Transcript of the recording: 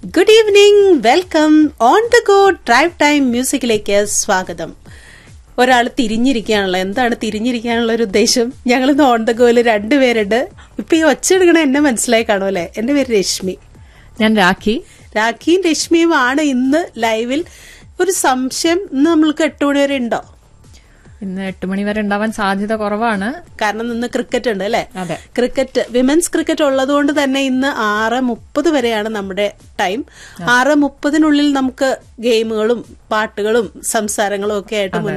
good evening welcome on the go drive time മ്യൂസിക്കിലേക്ക് സ്വാഗതം ഒരാൾ തിരിഞ്ഞിരിക്കാനുള്ള എന്താണ് തിരിഞ്ഞിരിക്കാനുള്ള ഒരു ഉദ്ദേശം ഞങ്ങൾ ഇന്ന് ഓൺ ദ ഗോയിൽ രണ്ടുപേരുണ്ട് ഇപ്പൊ ഈ ഒച്ചെടുക്കണ എന്നെ മനസ്സിലായി കാണുമല്ലേ എന്റെ പേര് രശ്മി ഞാൻ രാഖി രാഖിയും രശ്മിയും ആണ് ഇന്ന് ലൈവിൽ ഒരു സംശയം ഇന്ന് നമ്മൾക്ക് എട്ട് മണി വരെ ഉണ്ടോ ഇന്ന് എട്ട് മണി വരെ ഉണ്ടാവാൻ സാധ്യത കുറവാണ് കാരണം ഇന്ന് ക്രിക്കറ്റ് ഉണ്ട് അല്ലെ അതെ ക്രിക്കറ്റ് വിമൻസ് ക്രിക്കറ്റ് ഉള്ളതുകൊണ്ട് തന്നെ ഇന്ന് ആറ് മുപ്പത് വരെയാണ് നമ്മുടെ ടൈം ആറ് മുപ്പതിനുള്ളിൽ നമുക്ക് ഗെയിമുകളും പാട്ടുകളും സംസാരങ്ങളും ഒക്കെ ആയിട്ട്